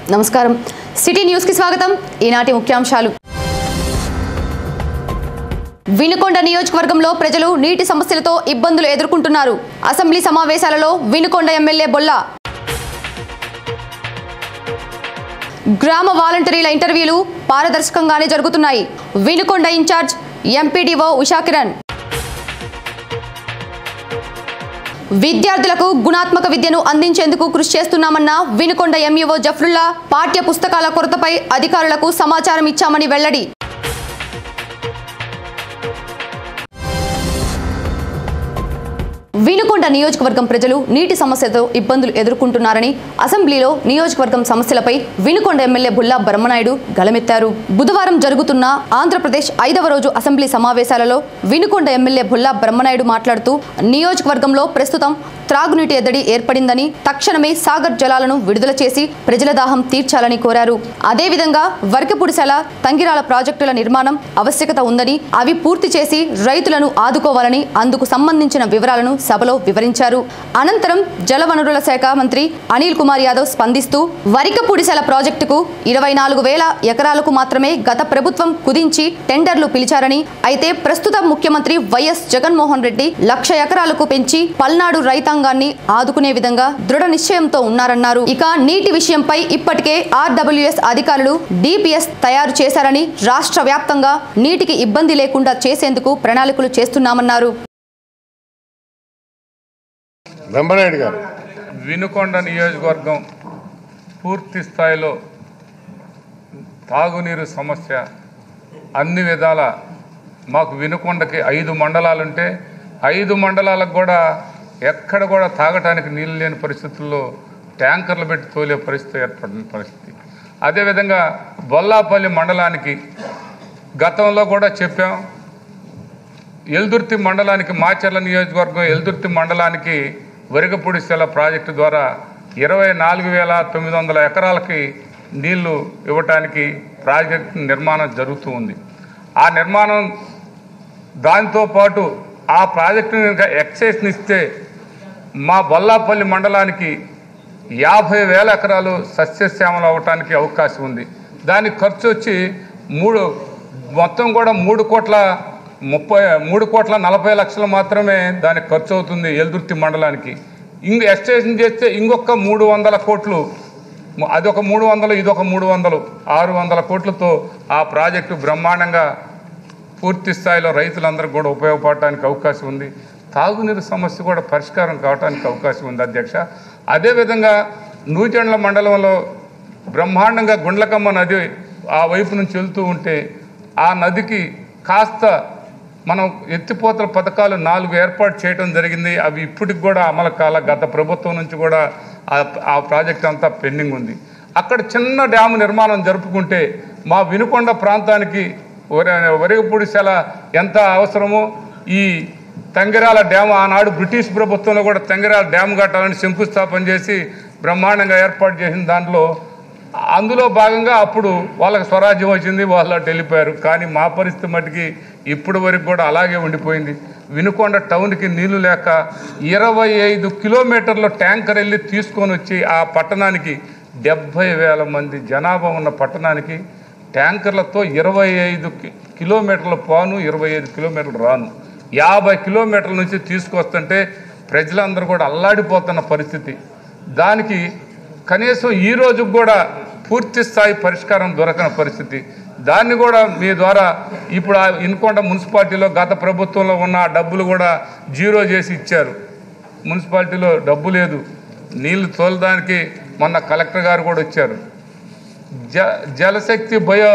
నమస్కారం సిటీ న్యూస్కి స్వాగతం ఈనాటి ముఖ్యాంశాలు వినుకొండ నియోజకవర్గంలో ప్రజలు నీటి సమస్యలతో ఇబ్బందులు ఎదుర్కొంటున్నారు అసెంబ్లీ సమావేశాలలో వినుకొండ ఎమ్మెల్యే బొల్లా గ్రామ వాలంటీర్ల ఇంటర్వ్యూలు పారదర్శకంగానే జరుగుతున్నాయి వినుకొండ ఇన్ఛార్జ్ ఎంపీడీఓ ఉషాకిరణ్ విద్యార్థులకు గుణాత్మక విద్యను అందించేందుకు కృషి చేస్తున్నామన్న వినుకొండ ఎంఈఓ జఫ్రుల్లా పాఠ్య పుస్తకాల కొరతపై అధికారులకు సమాచారం ఇచ్చామని వెల్లడి వినుకొండ నియోజకవర్గం ప్రజలు నీటి సమస్యతో ఇబ్బందులు ఎదుర్కొంటున్నారని అసెంబ్లీలో నియోజకవర్గం సమస్యలపై వినుకొండ ఎమ్మెల్యే బుల్లా బ్రహ్మనాయుడు గలమెత్తారు బుధవారం జరుగుతున్న ఆంధ్రప్రదేశ్ ఐదవ రోజు అసెంబ్లీ సమావేశాలలో వినుకొండ ఎమ్మెల్యే బుల్లా బ్రహ్మనాయుడు మాట్లాడుతూ నియోజకవర్గంలో ప్రస్తుతం త్రాగునీటి ఎద్దడి ఏర్పడిందని తక్షణమే సాగర్ జలాలను విడుదల చేసి ప్రజల దాహం తీర్చాలని కోరారు అదేవిధంగా వరకపుడిసెల తంగిరాల ప్రాజెక్టుల నిర్మాణం ఆవశ్యకత ఉందని అవి పూర్తి చేసి రైతులను ఆదుకోవాలని అందుకు సంబంధించిన వివరాలను సభలో వివరించారు అనంతరం జలవనరుల శాఖ మంత్రి అనిల్ కుమార్ యాదవ్ స్పందిస్తూ వరికపూడిసెల ప్రాజెక్టుకు ఇరవై నాలుగు వేల ఎకరాలకు మాత్రమే గత ప్రభుత్వం కుదించి టెండర్లు పిలిచారని అయితే ప్రస్తుత ముఖ్యమంత్రి వైఎస్ జగన్మోహన్ రెడ్డి లక్ష ఎకరాలకు పెంచి పల్నాడు రైతాంగాన్ని ఆదుకునే విధంగా దృఢ నిశ్చయంతో ఉన్నారన్నారు ఇక నీటి విషయంపై ఇప్పటికే ఆర్డబ్ల్యూఎస్ అధికారులు డిపిఎస్ తయారు చేశారని రాష్ట్ర వ్యాప్తంగా నీటికి ఇబ్బంది లేకుండా చేసేందుకు ప్రణాళికలు చేస్తున్నామన్నారు బ్రహ్మనాయుడు గారు వినుకొండ నియోజకవర్గం పూర్తి స్థాయిలో తాగునీరు సమస్య అన్ని విధాల మాకు వినుకొండకి ఐదు మండలాలుంటే ఐదు మండలాలకు కూడా ఎక్కడ కూడా తాగటానికి నీళ్ళు లేని పరిస్థితుల్లో ట్యాంకర్లు పెట్టి తోలే పరిస్థితి ఏర్పడిన పరిస్థితి అదేవిధంగా బొల్లాపల్లి మండలానికి గతంలో కూడా చెప్పాం ఎల్దుర్తి మండలానికి మాచర్ల నియోజకవర్గం ఎల్దుర్తి మండలానికి వరిగపూడిసెల ప్రాజెక్టు ద్వారా ఇరవై నాలుగు వేల తొమ్మిది వందల ఎకరాలకి నీళ్లు ఇవ్వటానికి ప్రాజెక్టు నిర్మాణం జరుగుతూ ఉంది ఆ నిర్మాణం దాంతో పాటు ఆ ప్రాజెక్టుని కనుక ఎక్సైజ్ని ఇస్తే మా బొల్లాపల్లి మండలానికి యాభై వేల ఎకరాలు సస్యశ్యామలు అవ్వటానికి అవకాశం ఉంది దానికి ఖర్చు వచ్చి మూడు మొత్తం కూడా మూడు కోట్ల ముప్పై మూడు కోట్ల నలభై లక్షలు మాత్రమే దానికి ఖర్చు అవుతుంది ఎల్దుర్తి మండలానికి ఇంక ఎక్స్టేషన్ చేస్తే ఇంకొక మూడు వందల కోట్లు అదొక మూడు వందలు ఇదొక మూడు వందలు ఆరు వందల కోట్లతో ఆ ప్రాజెక్టు బ్రహ్మాండంగా పూర్తి స్థాయిలో రైతులందరికీ కూడా ఉపయోగపడటానికి అవకాశం ఉంది తాగునీరు సమస్య కూడా పరిష్కారం కావడానికి అవకాశం ఉంది అధ్యక్ష అదేవిధంగా నూజెండ్ల మండలంలో బ్రహ్మాండంగా గుండ్లకమ్మ నది ఆ వైపు నుంచి వెళ్తూ ఉంటే ఆ నదికి కాస్త మనం ఎత్తిపోతల పథకాలు నాలుగు ఏర్పాటు చేయడం జరిగింది అవి ఇప్పటికి కూడా అమలు కాల గత ప్రభుత్వం నుంచి కూడా ఆ ఆ ప్రాజెక్ట్ అంతా పెండింగ్ ఉంది అక్కడ చిన్న డ్యాము నిర్మాణం జరుపుకుంటే మా వినుకొండ ప్రాంతానికి వరి వరిగపూడిసెల ఎంత అవసరమో ఈ తంగిరాల డ్యామ్ ఆనాడు బ్రిటిష్ ప్రభుత్వంలో కూడా తంగిరాల డ్యామ్ కట్టాలని శంకుస్థాపన చేసి బ్రహ్మాండంగా ఏర్పాటు చేసిన దాంట్లో అందులో భాగంగా అప్పుడు వాళ్ళకి స్వరాజ్యం వచ్చింది వాళ్ళు అటు వెళ్ళిపోయారు కానీ మా పరిస్థితి మటుకి ఇప్పటి వరకు కూడా అలాగే ఉండిపోయింది వినుకొండ టౌన్కి నీళ్లు లేక ఇరవై ఐదు కిలోమీటర్ల ట్యాంకర్ వెళ్ళి తీసుకొని వచ్చి ఆ పట్టణానికి డెబ్భై వేల మంది జనాభా ఉన్న పట్టణానికి ట్యాంకర్లతో ఇరవై ఐదు కి- కిలోమీటర్ల పోను ఇరవై ఐదు కిలోమీటర్లు రాను యాభై కిలోమీటర్ల నుంచి తీసుకొస్తుంటే ప్రజలందరూ కూడా అల్లాడిపోతున్న పరిస్థితి దానికి కనీసం ఈ రోజు కూడా పూర్తి స్థాయి పరిష్కారం దొరకని పరిస్థితి దాన్ని కూడా మీ ద్వారా ఇప్పుడు ఆ ఇన్కొండ మున్సిపాలిటీలో గత ప్రభుత్వంలో ఉన్న ఆ డబ్బులు కూడా జీరో చేసి ఇచ్చారు మున్సిపాలిటీలో డబ్బు లేదు నీళ్లు తోలడానికి మొన్న కలెక్టర్ గారు కూడా వచ్చారు జ జలశక్తి బయో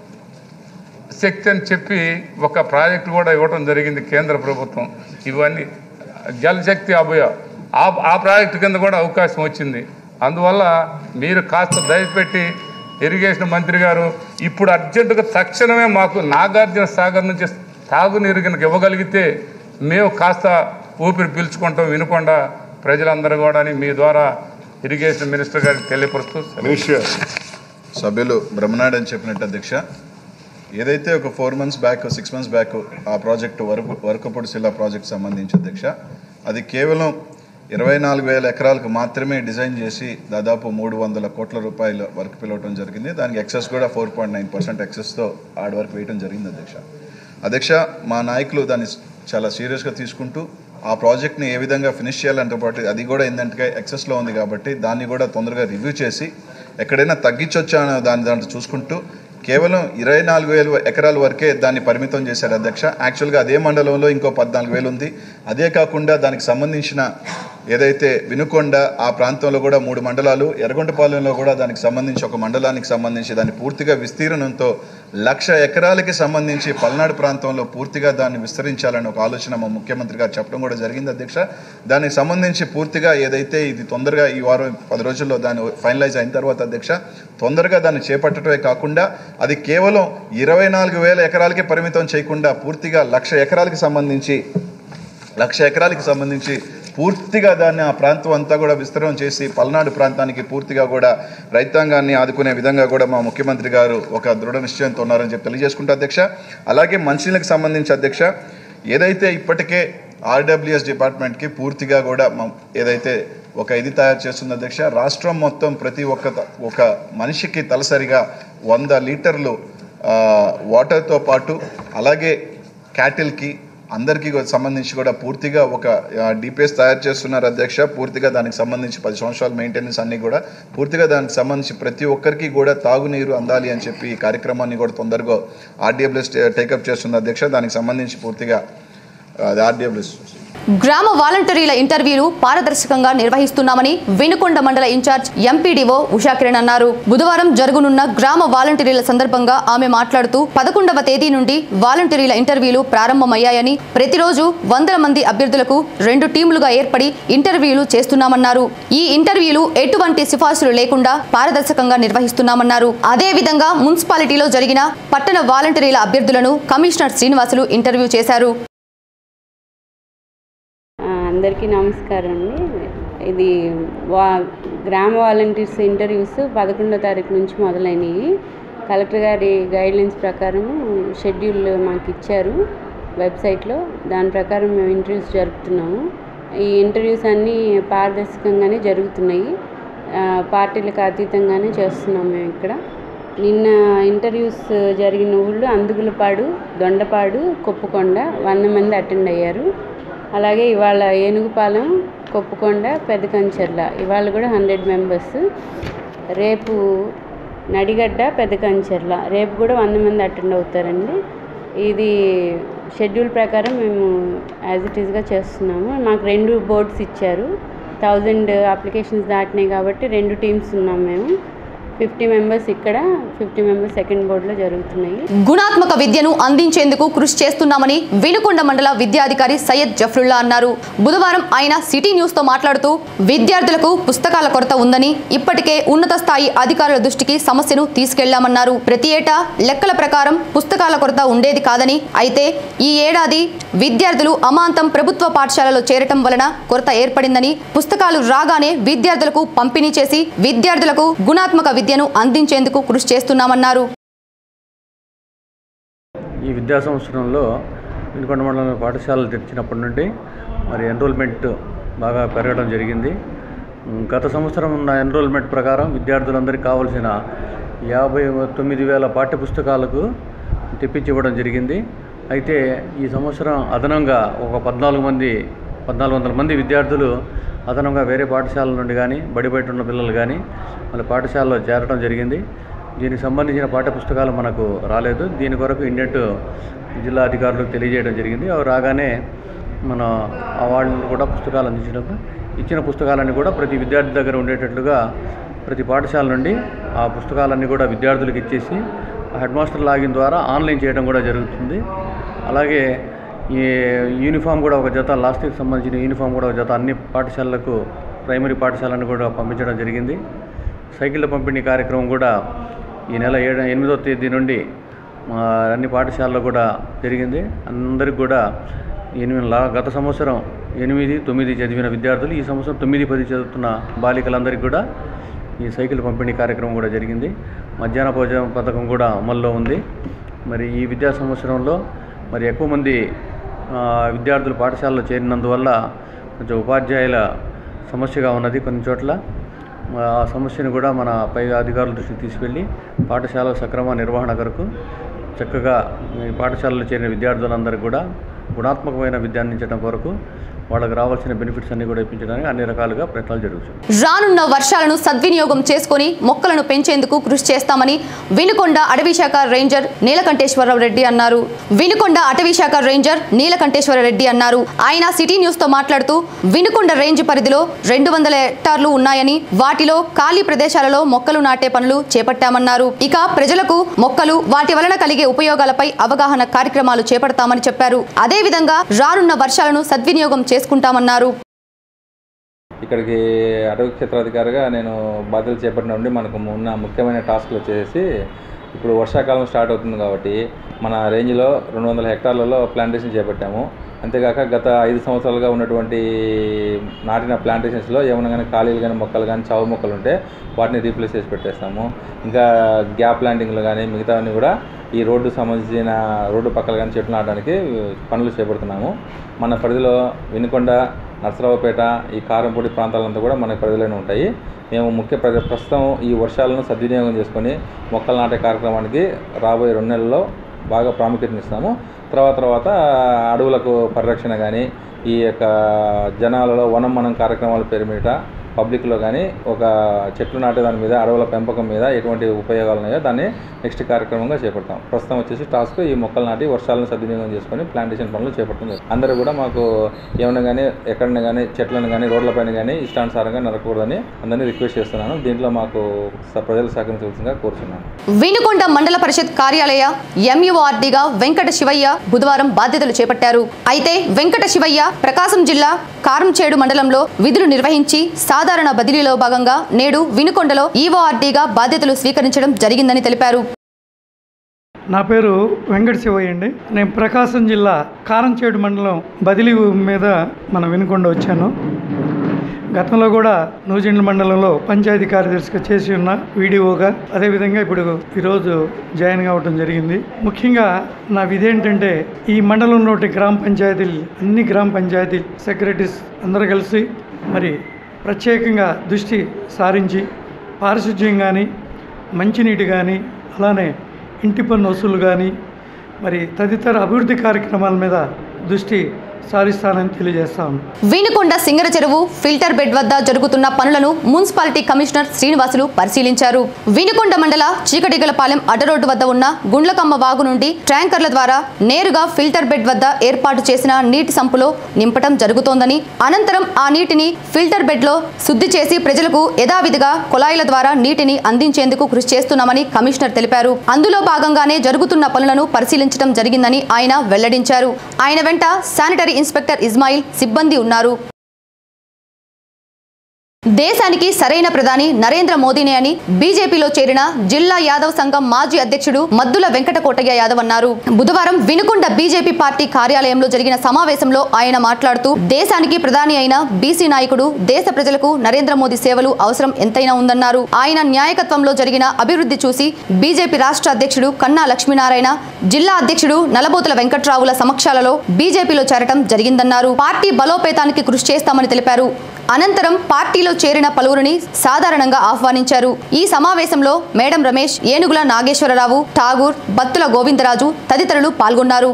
శక్తి అని చెప్పి ఒక ప్రాజెక్టు కూడా ఇవ్వడం జరిగింది కేంద్ర ప్రభుత్వం ఇవన్నీ జలశక్తి అభయ ఆ ఆ ప్రాజెక్టు కింద కూడా అవకాశం వచ్చింది అందువల్ల మీరు కాస్త దయపెట్టి ఇరిగేషన్ మంత్రి గారు ఇప్పుడు అర్జెంటుగా తక్షణమే మాకు నాగార్జున సాగర్ నుంచి తాగునీరు కనుక ఇవ్వగలిగితే మేము కాస్త ఊపిరి పీల్చుకుంటాం వినకుండా ప్రజలందరూ కూడా మీ ద్వారా ఇరిగేషన్ మినిస్టర్ గారికి తెలియపరుస్తూ మినిస్టర్ సభ్యులు బ్రహ్మనాయుడు అని చెప్పినట్టు అధ్యక్ష ఏదైతే ఒక four months back six months back ఆ ప్రాజెక్టు వరకు వరకపొడి శిలా ప్రాజెక్ట్ సంబంధించి అధ్యక్ష అది కేవలం ఇరవై నాలుగు వేల ఎకరాలకు మాత్రమే డిజైన్ చేసి దాదాపు మూడు వందల కోట్ల రూపాయల వర్క్ పిలవటం జరిగింది దానికి ఎక్సెస్ కూడా ఫోర్ పాయింట్ నైన్ పర్సెంట్ ఎక్సెస్తో ఆడ వరకు వేయడం జరిగింది అధ్యక్ష అధ్యక్ష మా నాయకులు దాన్ని చాలా సీరియస్గా తీసుకుంటూ ఆ ప్రాజెక్ట్ని ఏ విధంగా ఫినిష్ చేయాలంటే పాటు అది కూడా ఏంటంటే ఎక్సెస్లో ఉంది కాబట్టి దాన్ని కూడా తొందరగా రివ్యూ చేసి ఎక్కడైనా తగ్గించొచ్చా అనే దాని దాంట్లో చూసుకుంటూ కేవలం ఇరవై నాలుగు వేలు ఎకరాల వరకే దాన్ని పరిమితం చేశారు అధ్యక్ష యాక్చువల్గా అదే మండలంలో ఇంకో పద్నాలుగు వేలు ఉంది అదే కాకుండా దానికి సంబంధించిన ఏదైతే వినుకొండ ఆ ప్రాంతంలో కూడా మూడు మండలాలు ఎర్రగొండపాలెంలో కూడా దానికి సంబంధించి ఒక మండలానికి సంబంధించి దాన్ని పూర్తిగా విస్తీర్ణంతో లక్ష ఎకరాలకి సంబంధించి పల్నాడు ప్రాంతంలో పూర్తిగా దాన్ని విస్తరించాలని ఒక ఆలోచన మా ముఖ్యమంత్రి గారు చెప్పడం కూడా జరిగింది అధ్యక్ష దానికి సంబంధించి పూర్తిగా ఏదైతే ఇది తొందరగా ఈ వారం పది రోజుల్లో దాన్ని ఫైనలైజ్ అయిన తర్వాత అధ్యక్ష తొందరగా దాన్ని చేపట్టడమే కాకుండా అది కేవలం ఇరవై నాలుగు వేల ఎకరాలకే పరిమితం చేయకుండా పూర్తిగా లక్ష ఎకరాలకి సంబంధించి లక్ష ఎకరాలకి సంబంధించి పూర్తిగా దాన్ని ఆ ప్రాంతం అంతా కూడా విస్తరణ చేసి పల్నాడు ప్రాంతానికి పూర్తిగా కూడా రైతాంగాన్ని ఆదుకునే విధంగా కూడా మా ముఖ్యమంత్రి గారు ఒక దృఢ నిశ్చయంతో ఉన్నారని చెప్పి తెలియజేసుకుంటా అధ్యక్ష అలాగే మంచినీళ్ళకి సంబంధించి అధ్యక్ష ఏదైతే ఇప్పటికే ఆర్డబ్ల్యూఎస్ డిపార్ట్మెంట్కి పూర్తిగా కూడా మా- ఏదైతే ఒక ఇది తయారు చేస్తుంది అధ్యక్ష రాష్ట్రం మొత్తం ప్రతి ఒక్క త- ఒక మనిషికి తలసరిగా వంద లీటర్లు ఆ, వాటర్తో పాటు అలాగే క్యాటిల్కి అందరికీ కూడా సంబంధించి కూడా పూర్తిగా ఒక డిపిఎస్ తయారు చేస్తున్నారు అధ్యక్ష పూర్తిగా దానికి సంబంధించి పది సంవత్సరాల మెయింటెనెన్స్ అన్ని కూడా పూర్తిగా దానికి సంబంధించి ప్రతి ఒక్కరికి కూడా తాగునీరు అందాలి అని చెప్పి ఈ కార్యక్రమాన్ని కూడా తొందరగా ఆర్డీఎఫ్ఎస్ టేకప్ చేస్తుంది అధ్యక్ష దానికి సంబంధించి పూర్తిగా అది ఆర్డీఎఫ్ఎస్ గ్రామ వాలంటీర్ల ఇంటర్వ్యూలు పారదర్శకంగా నిర్వహిస్తున్నామని వినుకొండ మండల ఇన్ఛార్జ్ ఎంపీడీఓ ఉషాకిరణ్ అన్నారు బుధవారం జరగనున్న గ్రామ వాలంటీర్ల సందర్భంగా ఆమె మాట్లాడుతూ పదకొండవ తేదీ నుండి వాలంటీర్ల ఇంటర్వ్యూలు ప్రారంభమయ్యాయని ప్రతిరోజు వందల మంది అభ్యర్థులకు రెండు టీములుగా ఏర్పడి ఇంటర్వ్యూలు చేస్తున్నామన్నారు ఈ ఇంటర్వ్యూలు ఎటువంటి సిఫార్సులు లేకుండా పారదర్శకంగా నిర్వహిస్తున్నామన్నారు అదే విధంగా మున్సిపాలిటీలో జరిగిన పట్టణ వాలంటీర్ల అభ్యర్థులను కమిషనర్ శ్రీనివాసులు ఇంటర్వ్యూ చేశారు ఆ, అందరికీ నమస్కారం అండి ఇది వా గ్రామ వాలంటీర్స్ ఇంటర్వ్యూస్ పదకొండో తారీఖు నుంచి మొదలైనవి కలెక్టర్ గారి గైడ్లైన్స్ ప్రకారం షెడ్యూల్ మాకు ఇచ్చారు వెబ్సైట్లో దాని ప్రకారం మేము ఇంటర్వ్యూస్ జరుపుతున్నాము ఈ ఇంటర్వ్యూస్ అన్నీ పారదర్శకంగానే జరుగుతున్నాయి ఆ, పార్టీలకు అతీతంగానే చేస్తున్నాం మేము ఇక్కడ నిన్న ఇంటర్వ్యూస్ జరిగిన ఊళ్ళు అందుగులపాడు దొండపాడు కొప్పుకొండ వంద మంది అటెండ్ అయ్యారు అలాగే ఇవాళ ఏనుగుపాలెం కొప్పుకొండ పెద్దకంచెర్ల ఇవాళ కూడా హండ్రెడ్ మెంబర్స్ రేపు నడిగడ్డ పెద్దకంచెర్ల రేపు కూడా వంద మంది అటెండ్ అవుతారండి ఇది షెడ్యూల్ ప్రకారం మేము యాజ్ ఇట్ ఈస్గా చేస్తున్నాము మాకు రెండు బోర్డ్స్ ఇచ్చారు థౌజండ్ అప్లికేషన్స్ దాటినాయి కాబట్టి రెండు టీమ్స్ ఉన్నాం మేము ఫిఫ్టీ మెంబర్స్ ఇక్కడ ఫిఫ్టీ మెంబర్స్ సెకండ్ బోర్డులో జరుగుతున్నాయి గుణాత్మక విద్యను అందించేందుకు కృషి చేస్తున్నామని వినుకొండ మండల విద్యాధికారి సయ్యద్ జఫ్రుల్లా అన్నారు బుధవారం ఆయన సిటీ న్యూస్ తో మాట్లాడుతూ విద్యార్థులకు పుస్తకాల కొరత ఉందని ఇప్పటికే ఉన్నత స్థాయి అధికారుల దృష్టికి సమస్యను తీసుకెళ్లామన్నారు ప్రతి ఏటా లెక్కల ప్రకారం పుస్తకాల కొరత ఉండేది కాదని అయితే ఈ ఏడాది విద్యార్థులు అమాంతం ప్రభుత్వ పాఠశాలలో చేరటం వలన కొరత ఏర్పడిందని పుస్తకాలు రాగానే విద్యార్థులకు పంపిణీ చేసి విద్యార్థులకు గుణాత్మక విద్యను అందించేందుకు కృషి చేస్తున్నామన్నారు ఈ విద్యా సంవత్సరంలో వినుకొండ మండలంలో పాఠశాలలు తెరిచినప్పటి నుండి మరి ఎన్రోల్మెంట్ బాగా పెరగడం జరిగింది ఉమ్, గత సంవత్సరం ఉన్న ఎన్రోల్మెంట్ ప్రకారం విద్యార్థులందరికీ కావాల్సిన యాభై తొమ్మిది వేల పాఠ్యపుస్తకాలకు తెప్పించి ఇవ్వడం జరిగింది అయితే ఈ సంవత్సరం అదనంగా ఒక పద్నాలుగు మంది పద్నాలుగు వందల మంది విద్యార్థులు అదనంగా వేరే పాఠశాలల నుండి కానీ బడి బయట ఉన్న పిల్లలు కానీ వాళ్ళ పాఠశాలలో చేరడం జరిగింది దీనికి సంబంధించిన పాఠ్యపుస్తకాలు మనకు రాలేదు దీని కొరకు ఇండియన్ జిల్లా అధికారులకు తెలియజేయడం జరిగింది అవి రాగానే మన ఆ వాళ్ళు కూడా పుస్తకాలు అందించినప్పుడు ఇచ్చిన పుస్తకాలన్నీ కూడా ప్రతి విద్యార్థి దగ్గర ఉండేటట్లుగా ప్రతి పాఠశాల నుండి ఆ పుస్తకాలన్నీ కూడా విద్యార్థులకు ఇచ్చేసి ఆ హెడ్ మాస్టర్ లాగిన్ ద్వారా ఆన్లైన్ చేయడం కూడా జరుగుతుంది అలాగే ఈ యూనిఫామ్ కూడా ఒక జత లాస్ట్ ఇయర్కి సంబంధించిన యూనిఫామ్ కూడా ఒక జత అన్ని పాఠశాలలకు ప్రైమరీ పాఠశాలను కూడా పంపించడం జరిగింది సైకిళ్ళ పంపిణీ కార్యక్రమం కూడా ఈ నెల ఏడు ఎనిమిదో తేదీ నుండి మా అన్ని పాఠశాలలో కూడా జరిగింది అందరికి కూడా ఎనిమిది లా- గత సంవత్సరం ఎనిమిది తొమ్మిది చదివిన విద్యార్థులు ఈ సంవత్సరం తొమ్మిది పది చదువుతున్న బాలికలందరికీ కూడా ఈ సైకిల్ పంపిణీ కార్యక్రమం కూడా జరిగింది మధ్యాహ్న భోజనం పథకం కూడా అమల్లో ఉంది మరి ఈ విద్యా సంవత్సరంలో మరి ఎక్కువ మంది ఆ, విద్యార్థులు పాఠశాలలో చేరినందువల్ల కొంచెం ఉపాధ్యాయుల సమస్యగా ఉన్నది కొన్ని చోట్ల ఆ సమస్యను కూడా మన పై అధికారుల దృష్టికి తీసుకెళ్ళి పాఠశాల సక్రమ నిర్వహణ కొరకు చక్కగా ఈ పాఠశాలలో చేరిన విద్యార్థులందరికీ కూడా గుణాత్మకమైన విద్య అందించడం కొరకు వాళ్ళకి రావాల్సిన బెనిఫిట్స్ అన్ని కూడా ఇప్పించడానికి అన్ని రకాలుగా ప్రయత్నాలు జరుగుతాయి రానున్న వర్షాలను సద్వినియోగం చేసుకుని మొక్కలను పెంచేందుకు కృషి చేస్తామని వినుకొండ అటవీ శాఖ రేంజర్ నీలకంఠేశ్వరరావు రెడ్డి అన్నారు వినుకొండ అటవీ శాఖ రేంజర్ నీలకంఠేశ్వర రెడ్డి అన్నారు ఆయన సిటీ న్యూస్ తో మాట్లాడుతూ వినుకొండ రేంజ్ పరిధిలో రెండు వందల హెక్టార్లు ఉన్నాయని వాటిలో ఖాళీ ప్రదేశాలలో మొక్కలు నాటే పనులు చేపట్టామన్నారు ఇక ప్రజలకు మొక్కలు వాటి వలన కలిగే ఉపయోగాలపై అవగాహన కార్యక్రమాలు చేపడతామని చెప్పారు అదేవిధంగా రానున్న వర్షాలను సద్వినియోగం చేసుకుంటామన్నారు ఇక్కడికి అటవీ క్షేత్రాధికారిగా నేను బాధ్యతలు చేపట్టిన నుండి మనకు ఉన్న ముఖ్యమైన టాస్క్లు వచ్చేసి ఇప్పుడు వర్షాకాలం స్టార్ట్ అవుతుంది కాబట్టి మన రేంజ్లో రెండు వందల హెక్టార్లలో ప్లాంటేషన్ చేపట్టాము అంతేకాక గత ఐదు సంవత్సరాలుగా ఉన్నటువంటి నాటిన ప్లాంటేషన్స్లో ఏమైనా కానీ ఖాళీలు కానీ మొక్కలు కానీ చావు మొక్కలు ఉంటే వాటిని రీప్లేస్ చేసి పెట్టేస్తాము ఇంకా గ్యాప్ ప్లాంటింగ్లు కానీ మిగతావన్నీ కూడా ఈ రోడ్డు సంబంధించిన రోడ్డు పక్కల కానీ చెట్లు నాటడానికి పనులు చేపడుతున్నాము మన పరిధిలో వినుకొండ నర్సరావుపేట ఈ కారంపూడి ప్రాంతాలంతా కూడా మన పరిధిలోనే ఉంటాయి మేము ముఖ్య ప్ర- ప్రస్తుతం ఈ వర్షాలను సద్వినియోగం చేసుకొని మొక్కలు నాటే కార్యక్రమానికి రాబోయే రెండు నెలల్లో బాగా ప్రాముఖ్యతనిస్తాము తర్వాత తర్వాత అడవులకు పరిరక్షణ కానీ ఈ యొక్క జనాలలో వనం మనం కార్యక్రమాల పేరు మీద పబ్లిక్లో కానీ ఒక చెట్లు నాటే దాని మీద అడవుల పెంపకం మీద ఎటువంటి ఉపయోగాలు ఉన్నాయో దాన్ని నెక్స్ట్ కార్యక్రమంగా చేపడతాం ప్రస్తుతం వచ్చేసి టాస్క్ ఈ మొక్కలు నాటి వర్షాలను సద్వినియోగం చేసుకొని ప్లాంటేషన్ పనులు చేపట్టడం జరుగుతుంది. అందరూ కూడా మాకు ఏమైనా కానీ ఎక్కడైనా కానీ చెట్లను కానీ రోడ్లపైన కానీ ఇష్టానుసారంగా నరకూడదని అందరినీ రిక్వెస్ట్ చేస్తున్నాను దీంట్లో మాకు స- ప్రజలు సహకరించవలసిందిగా కోరుతున్నాను వినుకొండ మండల పరిషత్ కార్యాలయ ఎంయుఆర్డిగా వెంకట శివయ్య బుధవారం బాధ్యతలు చేపట్టారు అయితే వెంకట శివయ్య ప్రకాశం జిల్లా కారంచేడు మండలంలో విధులు నిర్వహించి సాధారణ బదిలీలో భాగంగా నేడు వినుకొండలో ఈఓఆర్డీగా బాధ్యతలు స్వీకరించడం జరిగిందని తెలిపారు నా పేరు వెంకట శివయ్య అండి నేను ప్రకాశం జిల్లా కారంచేడు మండలం బదిలీ మీద మన వినుకొండ వచ్చాను గతంలో కూడా నూజిండ్ల మండలంలో పంచాయతీ కార్యదర్శిగా చేసి ఉన్న వీడియోగా అదేవిధంగా ఇప్పుడు ఈరోజు జాయిన్ కావడం జరిగింది ముఖ్యంగా నా విధి ఏంటంటే ఈ మండలంలోని గ్రామ పంచాయతీలు అన్ని గ్రామ పంచాయతీ సెక్రటరీస్ అందరూ కలిసి మరి ప్రత్యేకంగా దృష్టి సారించి పారిశుధ్యం కానీ మంచినీటి కానీ అలానే ఇంటి పన్ను వసూలు కానీ మరి తదితర అభివృద్ధి కార్యక్రమాల మీద దృష్టి సారిస్తానని తెలియజేస్తాను వినుకొండ సింగర చెరువు ఫిల్టర్ బెడ్ వద్ద జరుగుతున్న పనులను మున్సిపాలిటీ కమిషనర్ శ్రీనివాసులు పరిశీలించారు వినుకొండ మండల చీకటిగలపాలెం అడ్డరోడ్డు వద్ద ఉన్న గుండ్లకమ్మ వాగు నుండి ట్యాంకర్ల ద్వారా నేరుగా ఫిల్టర్ బెడ్ వద్ద ఏర్పాటు చేసిన నీటి సంపులో నింపటం జరుగుతోందని అనంతరం ఆ నీటిని ఫిల్టర్ బెడ్ లో శుద్ధి చేసి ప్రజలకు యథావిధిగా కుళాయిల ద్వారా నీటిని అందించేందుకు కృషి చేస్తున్నామని కమిషనర్ తెలిపారు అందులో భాగంగానే జరుగుతున్న పనులను పరిశీలించడం జరిగిందని ఆయన వెల్లడించారు ఆయన వెంట శానిటరీ ఇన్స్పెక్టర్ ఇస్మాయిల్ సిబ్బంది ఉన్నారు దేశానికి సరైన ప్రధాని నరేంద్ర మోదీనే అని బీజేపీలో చేరిన జిల్లా యాదవ్ సంఘం మాజీ అధ్యక్షుడు మద్దుల వెంకటకోటయ్య యాదవ్ అన్నారు బుధవారం వినుకొండ బీజేపీ పార్టీ కార్యాలయంలో జరిగిన సమావేశంలో ఆయన మాట్లాడుతూ దేశానికి ప్రధాని అయిన బీసీ నాయకుడు దేశ ప్రజలకు నరేంద్ర మోదీ సేవలు అవసరం ఎంతైనా ఉందన్నారు ఆయన న్యాయకత్వంలో జరిగిన అభివృద్ధి చూసి బీజేపీ రాష్ట్ర అధ్యక్షుడు కన్నా లక్ష్మీనారాయణ జిల్లా అధ్యక్షుడు నలబోతుల వెంకట్రావుల సమక్షాలలో బీజేపీలో చేరటం జరిగిందన్నారు పార్టీ బలోపేతానికి కృషి చేస్తామని తెలిపారు అనంతరం పార్టీలో చేరిన పలువురిని సాధారణంగా ఆహ్వానించారు ఈ సమావేశంలో మేడం రమేష్ ఏనుగుల నాగేశ్వరరావు ఠాగూర్ బత్తుల గోవిందరాజు తదితరులు పాల్గొన్నారు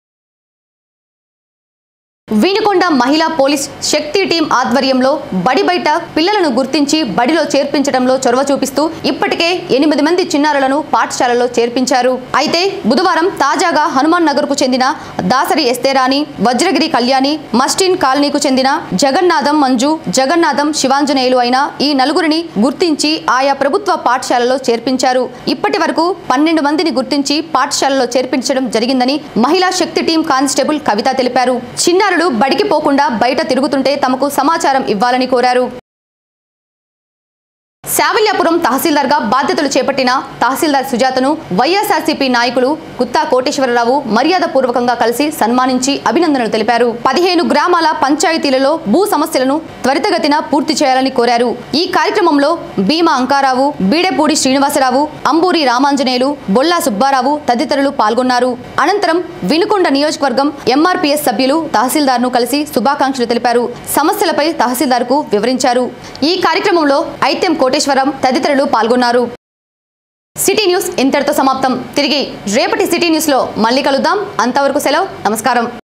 వినుకొండ మహిళా పోలీస్ శక్తి టీం ఆధ్వర్యంలో బడి బయట పిల్లలను గుర్తించి బడిలో చేర్పించడంలో చొరవ చూపిస్తూ ఇప్పటికే ఎనిమిది మంది చిన్నారులను పాఠశాలలో చేర్పించారు అయితే బుధవారం తాజాగా హనుమాన్ నగర్ కు చెందిన దాసరి ఎస్తేరాని వజ్రగిరి కళ్యాణి మస్టిన్ కాలనీకు చెందిన జగన్నాథం మంజు జగన్నాథం శివాంజనేయులు అయిన ఈ నలుగురిని గుర్తించి ఆయా ప్రభుత్వ పాఠశాలలో చేర్పించారు ఇప్పటి వరకు పన్నెండు మందిని గుర్తించి పాఠశాలలో చేర్పించడం జరిగిందని మహిళా శక్తి టీం కానిస్టేబుల్ కవిత తెలిపారు చిన్నారులు బడికి పోకుండా బయట తిరుగుతుంటే తమకు సమాచారం ఇవ్వాలని కోరారు శావిల్యాపురం తహసీల్దార్గా బాధ్యతలు చేపట్టిన తహసీల్దార్ సుజాతను వైఎస్ఆర్సీపీ నాయకులు గుత్తా కోటేశ్వరరావు మర్యాదపూర్వకంగా కలిసి సన్మానించి అభినందనలు తెలిపారు పదిహేను గ్రామాల పంచాయతీలలో భూ సమస్యలను త్వరితగతిన పూర్తి చేయాలని కోరారు ఈ కార్యక్రమంలో భీమా అంకారావు బీడెపూడి శ్రీనివాసరావు అంబూరి రామాంజనేయులు బొల్లా సుబ్బారావు తదితరులు పాల్గొన్నారు అనంతరం వినుకొండ నియోజకవర్గం ఎంఆర్పీఎస్ సభ్యులు తహసీల్దార్ను కలిసి శుభాకాంక్షలు తెలిపారు సమస్యలపై తహసీల్దార్కు వివరించారు ఈ కార్యక్రమంలో ఐత్యం కోటేశ్వరం తదితరులు పాల్గొన్నారు సిటీ న్యూస్ ఇంతటితో సమాప్తం తిరిగి రేపటి సిటీ న్యూస్లో మళ్ళీ కలుద్దాం అంతవరకు సెలవు నమస్కారం